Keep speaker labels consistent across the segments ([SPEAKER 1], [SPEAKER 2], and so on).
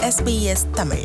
[SPEAKER 1] SBS Tamil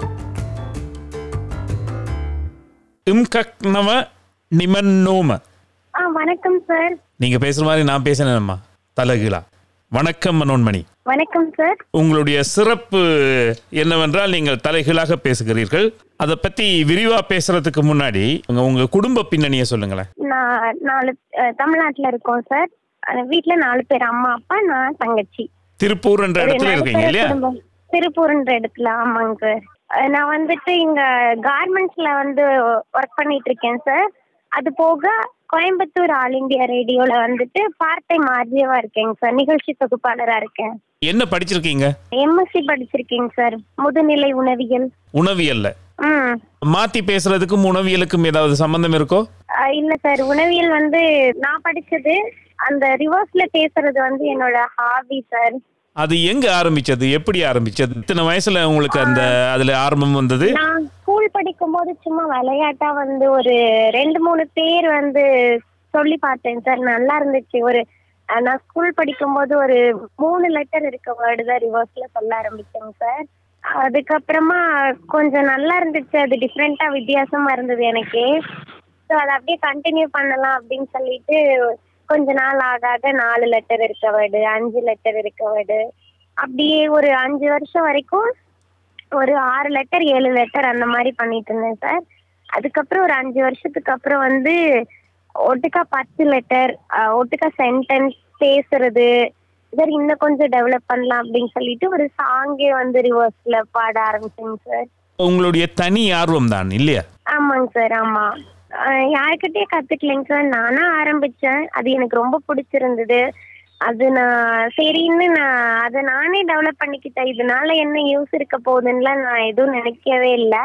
[SPEAKER 2] இம்கக்னவ நிமன்னோம
[SPEAKER 3] ஆ வணக்கம் sir
[SPEAKER 2] நீங்க பேசுற மாதிரி நான் பேசினேன்மா தலகிலா வணக்கம் மனோன்மணி
[SPEAKER 3] வணக்கம் சார்
[SPEAKER 2] உங்களுடைய சிறப்பு என்னவென்றால் நீங்கள் தலைகீழாக பேசுகிறீர்கள் அதை பத்தி விரிவா பேசுறதுக்கு முன்னாடி உங்க உங்க குடும்ப பின்னணியை சொல்லுங்களேன்
[SPEAKER 3] நான் நாலு அஹ், தமிழ்நாட்டுல இருக்கோம் சார் அஹ், வீட்ல நாலு பேர் அம்மா அப்பா நான் தங்கச்சி
[SPEAKER 2] திருப்பூர் என்ற
[SPEAKER 3] ஒரு
[SPEAKER 2] இடத்துல இருக்கீங்க
[SPEAKER 3] நடுத்தர
[SPEAKER 2] இல்லையா
[SPEAKER 3] குடும்பம். திருப்பூர்ன்ற இடத்துல ஆமாங்க சார் அஹ், நான் வந்துட்டு இங்க கார்மெண்ட்ஸ்ல வந்து ஒர்க் பண்ணிட்டு இருக்கேன் சார் அது போக கோயம்புத்தூர் ஆல் இந்தியா ரேடியோல வந்துட்டு பார்ட் டைம் ஆர்ஜியவா இருக்கேங்க சார் நிகழ்ச்சி தொகுப்பாளரா இருக்கேன்
[SPEAKER 2] என்ன படிச்சிருக்கீங்க
[SPEAKER 3] எம்எஸ்சி படிச்சிருக்கேங்க சார் முதுநிலை உணவியல்
[SPEAKER 2] உணவியல்ல
[SPEAKER 3] ம்
[SPEAKER 2] மாத்தி பேசுறதுக்கும் உணவியலுக்கும் ஏதாவது சம்பந்தம் இருக்கோ
[SPEAKER 3] ஆஹ் இல்ல சார் உணவியல் வந்து நான் படிச்சது அந்த ரிவர்ஸ்ல பேசுறது வந்து என்னோட ஹாபி சார்
[SPEAKER 2] அது எங்க ஆரம்பிச்சது எப்படி ஆரம்பிச்சது இத்தனை வயசுல உங்களுக்கு அந்த அதுல ஆரம்பம் வந்தது
[SPEAKER 3] நான் ஸ்கூல் படிக்கும் போது சும்மா விளையாட்டா வந்து ஒரு ரெண்டு மூணு பேர் வந்து சொல்லி பார்த்தேன் சார் நல்லா இருந்துச்சு ஒரு ஆஹ் நான் ஸ்கூல் படிக்கும் போது ஒரு மூணு லெட்டர் இருக்க வேர்டு தான் ரிவர்ஸ்ல சொல்ல ஆரம்பிச்சேங்க சார் அதுக்கப்புறமா கொஞ்சம் நல்லா இருந்துச்சு அது டிஃப்ரெண்டா வித்தியாசமா இருந்தது எனக்கு ஸோ அதை அப்படியே கண்டினியூ பண்ணலாம் அப்படின்னு சொல்லிட்டு கொஞ்ச நாள் ஆக ஆக நாலு லெட்டர் இருக்க வேர்டு அஞ்சு லெட்டர் இருக்க வேர்டு அப்படியே ஒரு அஞ்சு வருஷம் வரைக்கும் ஒரு ஆறு லெட்டர் ஏழு லெட்டர் அந்த மாதிரி பண்ணிட்டு இருந்தேன் சார் அதுக்கப்புறம் ஒரு அஞ்சு வருஷத்துக்கு அப்புறம் வந்து ஒட்டுக்கா பத்து லெட்டர் ஒட்டுக்கா சென்டென்ஸ் பேசுறது இதர் இன்னும் கொஞ்சம் டெவலப் பண்ணலாம் அப்படின்னு சொல்லிட்டு ஒரு சாங்கே வந்து ரிவர்ஸ்ல பாட ஆரம்பிச்சேங்க சார்
[SPEAKER 2] உங்களுடைய தனி ஆர்வம் தான் இல்லையா
[SPEAKER 3] ஆமாங்க சார் ஆமா அஹ் யார்கிட்டயே கத்துக்கலைங்க சார் நானா ஆரம்பிச்சேன் அது எனக்கு ரொம்ப பிடிச்சிருந்தது அது நான் சரின்னு நான் அதை நானே டெவலப் பண்ணிக்கிட்டேன் இதனால என்ன யூஸ் இருக்க போகுதுன்னுலாம் நான் எதுவும் நினைக்கவே இல்லை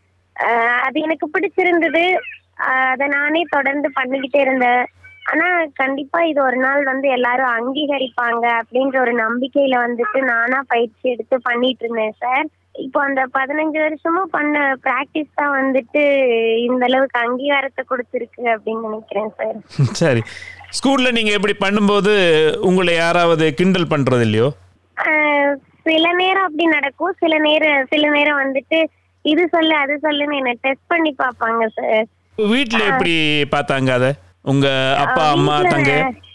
[SPEAKER 3] அது எனக்கு பிடிச்சிருந்தது அஹ் அதை நானே தொடர்ந்து பண்ணிக்கிட்டே இருந்தேன் ஆனா கண்டிப்பா இது ஒரு நாள் வந்து எல்லாரும் அங்கீகரிப்பாங்க அப்படின்ற ஒரு நம்பிக்கையில வந்துட்டு நானா பயிற்சி எடுத்து பண்ணிட்டு இருந்தேன் சார் இப்போ அந்த பதினஞ்சு வருஷமும் பண்ண பிராக்டிஸ் தான் வந்துட்டு இந்த அளவுக்கு அங்கீகாரத்தை கொடுத்துருக்கு அப்படின்னு நினைக்கிறேன் சார்
[SPEAKER 2] சரி ஸ்கூல்ல நீங்க எப்படி பண்ணும்போது உங்களை யாராவது கிண்டல் பண்றது இல்லையோ
[SPEAKER 3] ஆஹ் சில நேரம் அப்படி நடக்கும் சில நேரம் சில நேரம் வந்துட்டு இது சொல்லு அது சொல்லுன்னு என்ன டெஸ்ட் பண்ணி பார்ப்பாங்க சார்
[SPEAKER 2] வீட்ல எப்படி பார்த்தாங்க அத உங்க அப்பா அம்மா தங்க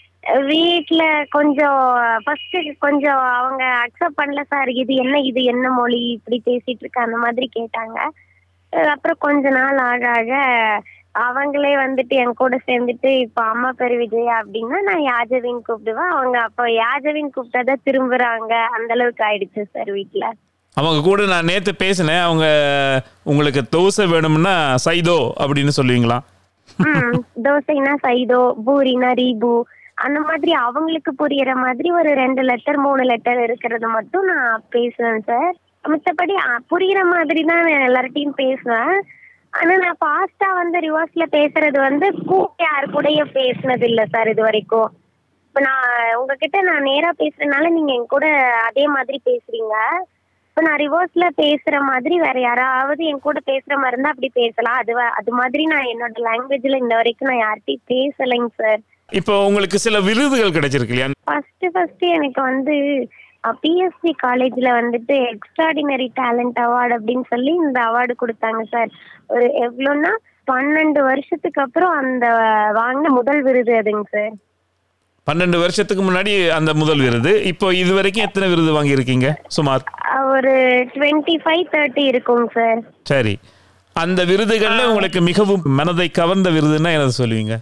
[SPEAKER 3] வீட்ல கொஞ்சம் ஃபர்ஸ்ட் கொஞ்சம் அவங்க அக்செப்ட் பண்ணல சார் இது என்ன இது என்ன மொழி இப்படி பேசிட்டு இருக்க அந்த மாதிரி கேட்டாங்க அஹ் அப்புறம் கொஞ்ச நாள் ஆக ஆக அவங்களே வந்துட்டு என் கூட சேர்ந்துட்டு இப்போ அம்மா பேர் விஜயா அப்படின்னா நான் யாஜவின் கூப்பிடுவேன் அவங்க அப்போ யாஜவின் கூப்பிட்டாதான் திரும்புறாங்க அந்த அளவுக்கு ஆயிடுச்சு சார் வீட்ல
[SPEAKER 2] அவங்க கூட நான் நேத்து பேசினேன் அவங்க உங்களுக்கு தோசை வேணும்னா சைதோ அப்படின்னு சொல்லுவீங்களா
[SPEAKER 3] ம், தோசைனா சைதோ பூரினா ரீபு அந்த மாதிரி அவங்களுக்கு புரியற மாதிரி ஒரு ரெண்டு லெட்டர் மூணு லெட்டர் இருக்கிறது மட்டும் நான் பேசுவேன் சார் மத்தபடி அ, புரியற மாதிரி தான் நான் எல்லார்ட்டையும் பேசுவேன் ஆனா நான் ஃபாஸ்டா வந்து ரிவர்ஸ்ல பேசுறது வந்து கூட யார் கூடயும் பேசுனது இல்ல சார் இது வரைக்கும் இப்ப நான் உங்ககிட்ட நான் நேரா பேசுறதுனால நீங்க என் கூட அதே மாதிரி பேசுறீங்க இப்ப நான் ரிவர்ஸ்ல பேசுற மாதிரி வேற யாராவது என் கூட பேசுற மாதிரி இருந்தா அப்படி பேசலாம் அது வ- அது மாதிரி நான் என்னோட லாங்குவேஜ்ல இன்ன வரைக்கும் நான் யார்கிட்டயும் பேசலைங்க சார்
[SPEAKER 2] இப்போ உங்களுக்கு சில விருதுகள் கிடைச்சிருக்கு இல்லையா
[SPEAKER 3] ஃபர்ஸ்ட் ஃபர்ஸ்ட் எனக்கு வந்து பிஎஸ்சி காலேஜ்ல வந்துட்டு எக்ஸ்ட்ராடினரி டேலண்ட் அவார்டு அப்படின்னு சொல்லி இந்த அவார்டு கொடுத்தாங்க சார் ஒரு எவ்வளோன்னா பன்னெண்டு வருஷத்துக்கு அப்புறம் அந்த வாங்கின முதல் விருது அதுங்க சார்
[SPEAKER 2] பன்னெண்டு வருஷத்துக்கு முன்னாடி அந்த முதல் விருது இப்போ இது வரைக்கும் எத்தனை விருது வாங்கியிருக்கீங்க சுமார்
[SPEAKER 3] அஹ் ஒரு டுவெண்ட்டி ஃபைவ் தேர்ட்டி இருக்குங்க சார்
[SPEAKER 2] சரி அந்த விருதுகள்ல உங்களுக்கு மிகவும் மனதை கவர்ந்த விருதுன்னா என்ன சொல்லுவீங்க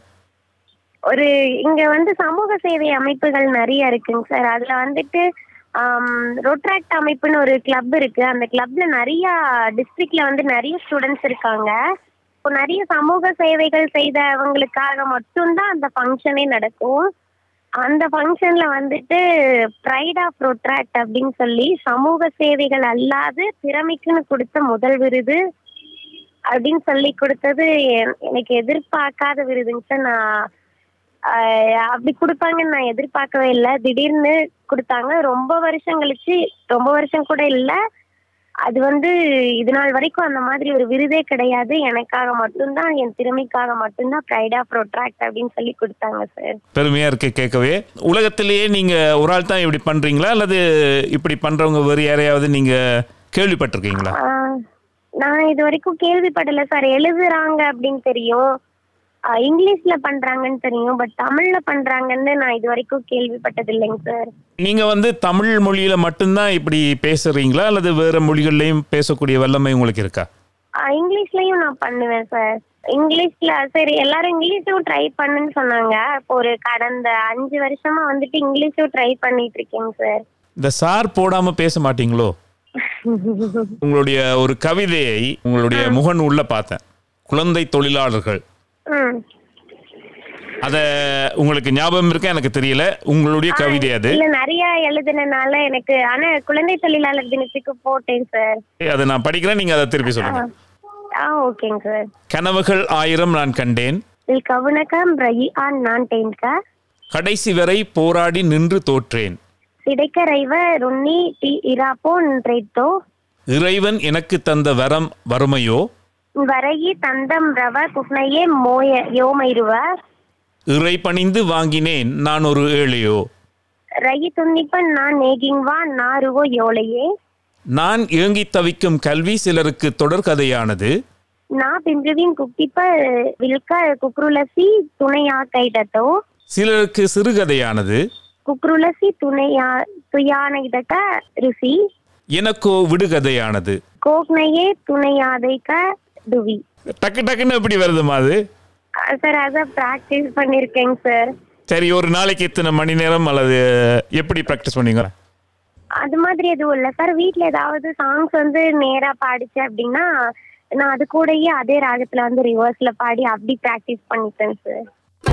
[SPEAKER 3] ஒரு இங்க வந்து சமூக சேவை அமைப்புகள் நிறைய இருக்குங்க சார் அதுல வந்துட்டு ரொட்ராக்ட் அமைப்புன்னு ஒரு கிளப் இருக்கு அந்த கிளப்ல நிறைய டிஸ்ட்ரிக்ட்ல வந்து நிறைய ஸ்டூடெண்ட்ஸ் இருக்காங்க இப்போ நிறைய சமூக சேவைகள் செய்தவங்களுக்காக மட்டும்தான் அந்த ஃபங்க்ஷனே நடக்கும் அந்த ஃபங்க்ஷன்ல வந்துட்டு ப்ரைட் ஆஃப் ரொட்ராக்ட் அப்படின்னு சொல்லி சமூக சேவைகள் அல்லாது திறமைக்குன்னு கொடுத்த முதல் விருது அப்படின்னு சொல்லி கொடுத்தது எ- எனக்கு எதிர்பார்க்காத விருதுங்க சார் நான் ஆஹ் அப்படி கொடுப்பாங்கன்னு நான் எதிர்பார்க்கவே இல்லை திடீர்னு கொடுத்தாங்க ரொம்ப வருஷம் கழிச்சு ரொம்ப வருஷம் கூட இல்லை அது வந்து இது நாள் வரைக்கும் அந்த மாதிரி ஒரு விருதே கிடையாது எனக்காக மட்டும்தான் என் திறமைக்காக மட்டும்தான் ப்ரைட் ஆஃப் ப்ரோட்ராக்ட் அப்படின்னு சொல்லி கொடுத்தாங்க சார்
[SPEAKER 2] பெருமையா இருக்கு கேட்கவே உலகத்திலேயே நீங்க ஒரு ஆள் தான் இப்படி பண்றீங்களா அல்லது இப்படி பண்றவங்க வேறு யாரையாவது நீங்க கேள்விப்பட்டிருக்கீங்களா
[SPEAKER 3] ஆஹ், நான் இது வரைக்கும் கேள்விப்படல சார் எழுதுறாங்க அப்படின்னு தெரியும் ஆஹ், இங்கிலீஷ்ல பண்றாங்கன்னு தெரியும் பட் தமிழ்ல பண்றாங்கன்னு நான் இது வரைக்கும் கேள்விப்பட்டது இல்லைங்க சார்
[SPEAKER 2] நீங்க வந்து தமிழ் மொழியில மட்டும்தான் இப்படி பேசுறீங்களா அல்லது வேற மொழிகள்லயும் பேசக்கூடிய வல்லமை உங்களுக்கு இருக்கா
[SPEAKER 3] ஆஹ், இங்கிலீஷ்லயும் நான் பண்ணுவேன் சார் இங்கிலீஷ்ல சரி எல்லாரும் இங்கிலீஷும் ட்ரை பண்ணுன்னு சொன்னாங்க இப்போ ஒரு கடந்த அஞ்சு வருஷமா வந்துட்டு இங்கிலீஷும் ட்ரை பண்ணிட்டு இருக்கேங்க சார்
[SPEAKER 2] இந்த சார் போடாம பேச மாட்டீங்களோ உங்களுடைய ஒரு கவிதையை உங்களுடைய முகநூல்ல பார்த்தேன் குழந்தை தொழிலாளர்கள்
[SPEAKER 3] ம்
[SPEAKER 2] அத உங்களுக்கு ஞாபகம் இருக்கா எனக்கு தெரியல உங்களுடைய கவிதை அது
[SPEAKER 3] இல்ல நிறைய எழுதுனனால எனக்கு ஆனா குழந்தை தொழிலாளர் தினத்துக்கு போட்டேன் சார்
[SPEAKER 2] அதை நான் படிக்கிறேன் நீங்க அதை திருப்பி சொல்லுங்க
[SPEAKER 3] ஆ ஓகேங்க சார்
[SPEAKER 2] கனவுகள் ஆயிரம் நான் கண்டேன்
[SPEAKER 3] இல் கவுனகம் ரயி ஆன் நான் டேன்கா
[SPEAKER 2] கடைசி வரை போராடி நின்று தோற்றேன்
[SPEAKER 3] சிடைக்கரைவ ருன்னி டி இராப்போ ட்ரெய்த்தோ
[SPEAKER 2] இறைவன் எனக்கு தந்த வரம் வறுமையோ
[SPEAKER 3] வரையி தந்தம் ரவ குப்னையே மோய யோமைருவ
[SPEAKER 2] இறை பணிந்து வாங்கினேன் நான் ஒரு ஏழையோ
[SPEAKER 3] ரயி துன்னிப்பன் நான் நேகிங்வா நாருவோ யோலையே
[SPEAKER 2] நான் ஏங்கித் தவிக்கும் கல்வி சிலருக்கு தொடர்கதையானது
[SPEAKER 3] நா பின்றுவின் குப்பிப்ப வில்க குக்ருலசி துணையா கைடத்தோ
[SPEAKER 2] சிலருக்கு சிறுகதையானது
[SPEAKER 3] குக்ருலசி துணையா துயானைதக ருசி
[SPEAKER 2] எனக்கோ விடுகதையானது
[SPEAKER 3] கோக்னையே துணையாதைக்க டுவி
[SPEAKER 2] டக்கு டக்குன்னு எப்படி வருதுமா அது
[SPEAKER 3] சார் அதான் ப்ராக்டிஸ் பண்ணியிருக்கேங்க சார்
[SPEAKER 2] சரி ஒரு நாளைக்கு இத்தனை மணி நேரம் அல்லது எப்படி ப்ராக்டிஸ் பண்ணீங்க
[SPEAKER 3] அது மாதிரி எதுவும் இல்லை சார் வீட்டில் ஏதாவது சாங்ஸ் வந்து நேராக பாடிச்சு அப்படின்னா நான் அது கூடயே அதே ராகத்தில் வந்து ரிவர்ஸில் பாடி அப்படி ப்ராக்டிஸ் பண்ணிப்பேன் சார்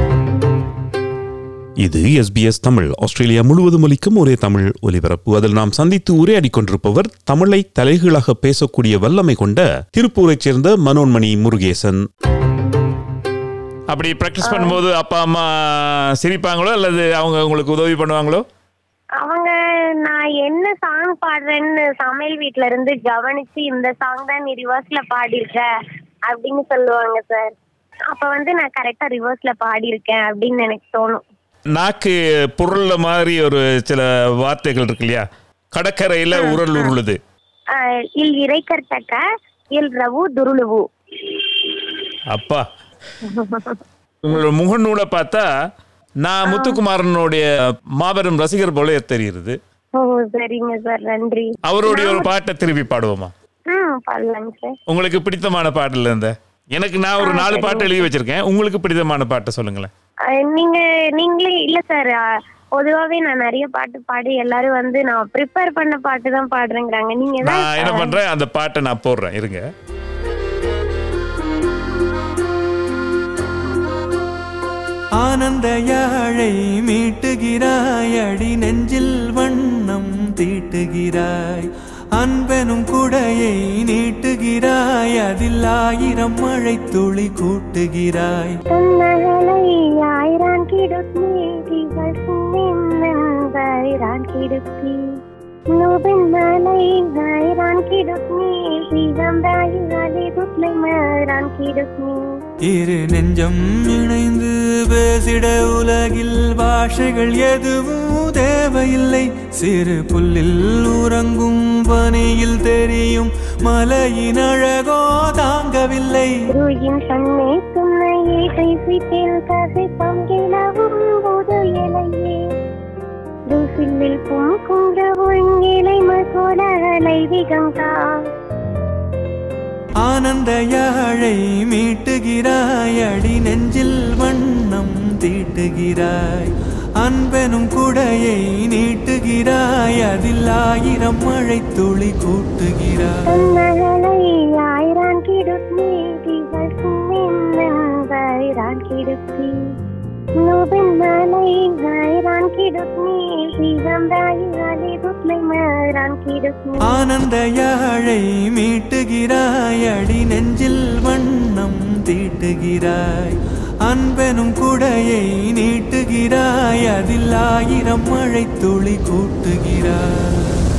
[SPEAKER 1] இது எஸ்பிஎஸ் தமிழ் ஆஸ்திரேலியா முழுவதும் ஒலிக்கும் ஒரே தமிழ் ஒலிபரப்பு அதில் நாம் சந்தித்து உரையாடிக் கொண்டிருப்பவர் தமிழை தலைகீழாக பேசக்கூடிய வல்லமை கொண்ட திருப்பூரைச் சேர்ந்த மனோன்மணி முருகேசன்
[SPEAKER 2] அப்படி ப்ராக்டிஸ் பண்ணும்போது அப்பா அம்மா சிரிப்பாங்களோ அல்லது அவங்க உங்களுக்கு உதவி பண்ணுவாங்களோ
[SPEAKER 3] அவங்க நான் என்ன சாங் பாடுறேன்னு சமையல் வீட்ல இருந்து கவனிச்சு இந்த சாங் தான் நீ ரிவர்ஸ்ல பாடியிருக்க அப்படின்னு சொல்லுவாங்க சார் அப்ப வந்து நான் கரெக்டா ரிவர்ஸ்ல பாடியிருக்கேன் அப்படின்னு எனக்கு தோணும்
[SPEAKER 2] நாக்கு பொருள்ல மாதிரி ஒரு சில வார்த்தைகள் இருக்கு இல்லையா கடற்கரையில உரல் உருளுது
[SPEAKER 3] ஆஹ் இல் இறைக்கர்த்தக்க இல் ரவு துருளுவு
[SPEAKER 2] அப்பா உங்களோட முகநூலை பார்த்தா நான் முத்துக்குமாரனுடைய மாபெரும் ரசிகர் போல தெரியுது
[SPEAKER 3] ஓ சரிங்க சார் நன்றி
[SPEAKER 2] அவருடைய ஒரு பாட்டை திருப்பி பாடுவோமா
[SPEAKER 3] ம் பாடலாங்க சார்
[SPEAKER 2] உங்களுக்கு பிடித்தமான பாட்டுல இருந்த எனக்கு நான் ஒரு நாலு பாட்டு எழுதி வச்சிருக்கேன் உங்களுக்கு பிடித்தமான பாட்டை சொல்லுங்களேன்
[SPEAKER 3] அஹ் நீங்க நீங்களே இல்ல சார் பொதுவாவே நான் நிறைய பாட்டு பாடி எல்லாரும் வந்து நான் ப்ரிப்பேர் பண்ண பாட்டு தான் பாடுறேங்கிறாங்க நீங்க தான்
[SPEAKER 2] நான் என்ன பண்றேன் அந்த பாட்டை நான் போடுறேன் இருங்க
[SPEAKER 4] ஆனந்த யாழை மீட்டுகிறாய் அடி நெஞ்சில் வண்ணம் தீட்டுகிறாய் அன்பெனும் குடையை நீட்டுகிறாய் அதில் ஆயிரம் மழை துளி கூட்டுகிறாய்
[SPEAKER 3] தன்னகலை ஆயிரான் கிடுப்பி திகழ் சுண்ணின் கிடுப்பி நோபின் மலை ஆயிரான் கிடுப்பி சிவந்தாய் அலை துட்லை மாறான் கிடுப்பி
[SPEAKER 4] இரு நெஞ்சம் இணைந்து பேசிட உலகில் பாஷைகள் எதுவும் தேவையில்லை சிறு புல்லில் உறங்கும் பனியில் தெரியும் மலையின் அழகோ தாங்கவில்லை
[SPEAKER 3] குருயின் சன்னை துணையை கைசிட்டில் கதை பங்கிலவும் போது இலையே தூசில்லில் பூங்குன்ற ஒழுங்கிலை மகோலகளை விகங்கா
[SPEAKER 4] ஆனந்த யாழை மீட்டுகிறாய் அடி நெஞ்சில் வண்ணம் தீட்டுகிறாய் அன்பெனும் குடையை நீட்டுகிறாய் அதில் ஆயிரம் மழை துளி கூட்டுகிறாய்
[SPEAKER 3] தன்னகலை ஆயிரான் கிடுப்பி திகழ் சுண்ணின் கிடுப்பி நோபின் மலை ஆயிரான் கிடுப்பி சிவந்தாய் அலை துட்லை மாறான் கிடுப்பி
[SPEAKER 4] ஆனந்த யாழை மீட்டுகிறாய் அடி நெஞ்சில் வண்ணம் தீட்டுகிறாய் அன்பெனும் குடையை நீட்டுகிறாய் அதில் ஆயிரம் மழை துளி கூட்டுகிறாய்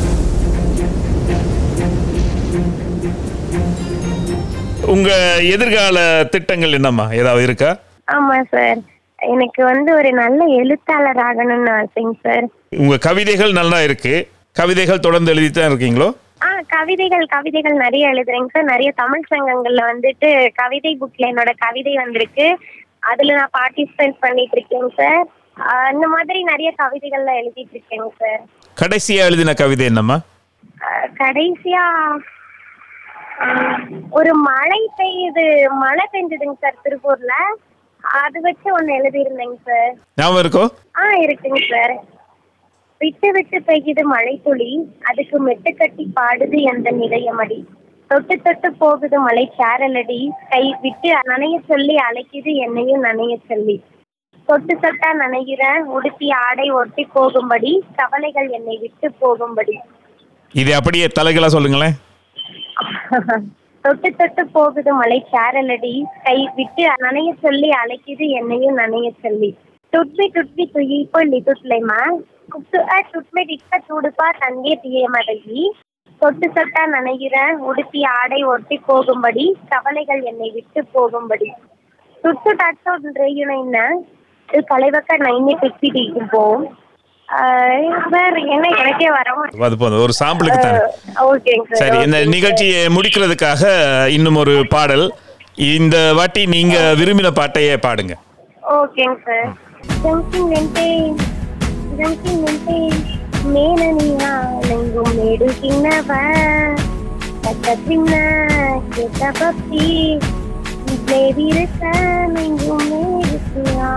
[SPEAKER 2] உங்க எதிர்கால திட்டங்கள் என்னம்மா ஏதாவது இருக்கா
[SPEAKER 3] ஆமா சார் எனக்கு வந்து ஒரு நல்ல எழுத்தாளர் ஆகணும்னு ஆசைங்க சார்
[SPEAKER 2] உங்க கவிதைகள் நல்லா இருக்கு கவிதைகள் தொடர்ந்து எழுதித்தான் இருக்கீங்களோ
[SPEAKER 3] ஆ கவிதைகள் கவிதைகள் நிறைய எழுதுறேங்க சார் நிறைய தமிழ் சங்கங்கள்ல வந்துட்டு கவிதை புக்ல என்னோட கவிதை வந்திருக்கு அதுல நான் பார்ட்டிசிபேட் பண்ணிட்டு இருக்கேங்க சார் ஆ, இந்த மாதிரி நிறைய கவிதைகள்லாம் எழுதிட்டு இருக்கேங்க சார்
[SPEAKER 2] கடைசியா எழுதின கவிதை என்னம்மா
[SPEAKER 3] ஆ, கடைசியா ஆ, ஒரு மழை பெய்யுது மழை பெஞ்சதுங்க சார் திருப்பூர்ல அது வச்சு ஒன்னு எழுதியிருந்தேங்க சார்
[SPEAKER 2] ஞாபகம் இருக்கோ
[SPEAKER 3] ஆ இருக்குங்க சார் விட்டு விட்டு பெய்யுது மழை துளி அதுக்கு மெட்டு கட்டி பாடுது எந்த நிலையமடி தொட்டு தொட்டு போகுது மலை சாரலடி கை விட்டு நனைய சொல்லி அழைக்குது என்னையும் நனைய சொல்லி தொட்டு தொட்டா நனைகிற உடுத்தி ஆடை ஒட்டி போகும்படி கவலைகள் என்னை விட்டு போகும்படி
[SPEAKER 2] இது அப்படியே தலைகளா சொல்லுங்களேன்
[SPEAKER 3] தொட்டு தொட்டு போகுது மலை சாரலடி கை விட்டு நனைய சொல்லி அழைக்குது என்னையும் நனைய சொல்லி துட்பி துட்பி துயி பொல்லி துட்லைமா குப்து அ துட்மை டிக்க துடுப்பா தங்கே தியமடகி தொட்டு தொட்டா நனைகிற உடுத்தி ஆடை ஒட்டி போகும்படி கவலைகள் என்னை விட்டு போகும்படி துட்டு டாட்டோ ரேயுனைன இது கலைவக்க நைனி பிக்சி போம் சார் என்ன எனக்கே வரோம்
[SPEAKER 2] அது போதும் ஒரு சாம்பிளுக்கு தானே
[SPEAKER 3] ஓகேங்க
[SPEAKER 2] சரி இந்த நிகழ்ச்சியை முடிக்கிறதுக்காக இன்னும் ஒரு பாடல் இந்த வாட்டி நீங்க விரும்பின பாட்டையே பாடுங்க
[SPEAKER 3] ஓகேங்க சார் ஜங்கிங் வெண்டே ஜங்கிங் வெண்டே மேனனியா நெங்கும் மேடு சின்னவ கட்ட சின்ன கேட்ட பப்பி இருக்க நெங்கும் மேடு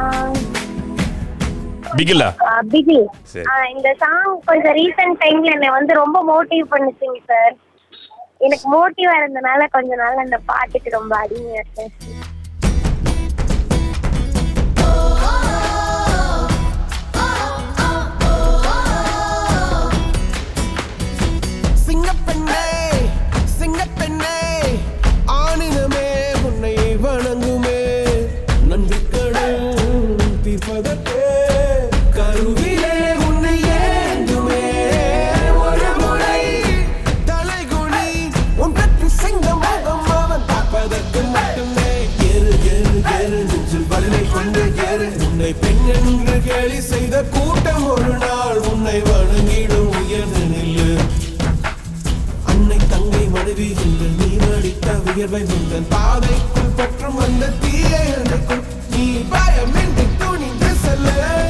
[SPEAKER 2] பிகிலா
[SPEAKER 3] பிகில்
[SPEAKER 2] சரி.
[SPEAKER 3] இந்த சாங் கொஞ்சம் ரீசெண்ட் டைம்ல என்னை வந்து ரொம்ப மோட்டிவ் பண்ணுச்சுங்க சார் எனக்கு மோட்டிவா இருந்தனால கொஞ்ச நாள் அந்த பாட்டுக்கு ரொம்ப அடிமையா இருக்கேன்
[SPEAKER 5] சிங்கப்பெண்ணே சிங்கப்பெண்ணே ஆணினமே உன்னை வணங்குமே நன்றி கடன் தீர்ப்பதற்கே கருவிலே உன்னை ஏந்துமே ஒரு முறை தலைகுனி உன் பெற்று சிங்க முகம் அவன் பார்ப்பதற்கு மட்டுமே எரு எரு எரு நெஞ்சில் வலிமை கொண்டு எரு உன்னை பெண் என்று கேலி செய்த கூட்டம் ஒரு நாள் உன்னை வணங்கிடும் உயர்ந்து நில்லு அன்னை தங்கை மனைவி என்று நீ நடித்த வியர்வை முந்தன் பாதைக்குள் பற்றும் அந்த தீயை அணைக்கும் நீ பயமின்றி துணிந்து செல்ல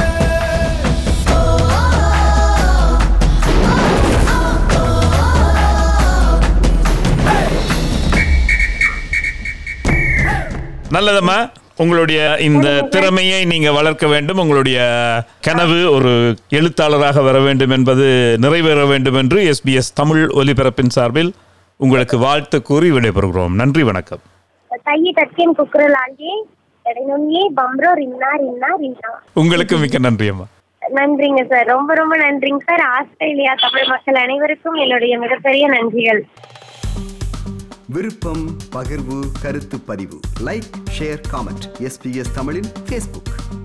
[SPEAKER 2] நல்லதம்மா உங்களுடைய இந்த திறமையை நீங்க வளர்க்க வேண்டும் உங்களுடைய கனவு ஒரு எழுத்தாளராக வர வேண்டும் என்பது நிறைவேற வேண்டும் என்று எஸ்பிஎஸ் தமிழ் ஒலிபரப்பின் சார்பில் உங்களுக்கு வாழ்த்து கூறி விடைபெறுகிறோம் நன்றி வணக்கம்
[SPEAKER 3] கையை தட்டியன் குக்குரலாகி எடைநுண்ணியே பம்ரோ ரின்னா ரின்னா ரின்னா
[SPEAKER 2] உங்களுக்கு மிக்க நன்றி அம்மா
[SPEAKER 3] நன்றிங்க சார் ரொம்ப ரொம்ப நன்றிங்க சார் ஆஸ்திரேலியா தமிழ் மக்கள் அனைவருக்கும் என்னுடைய மிகப்பெரிய நன்றிகள்
[SPEAKER 6] விருப்பம் பகிர்வு கருத்து பதிவு லைக் ஷேர் காமெண்ட் எஸ்பிஎஸ் தமிழின் ஃபேஸ்புக்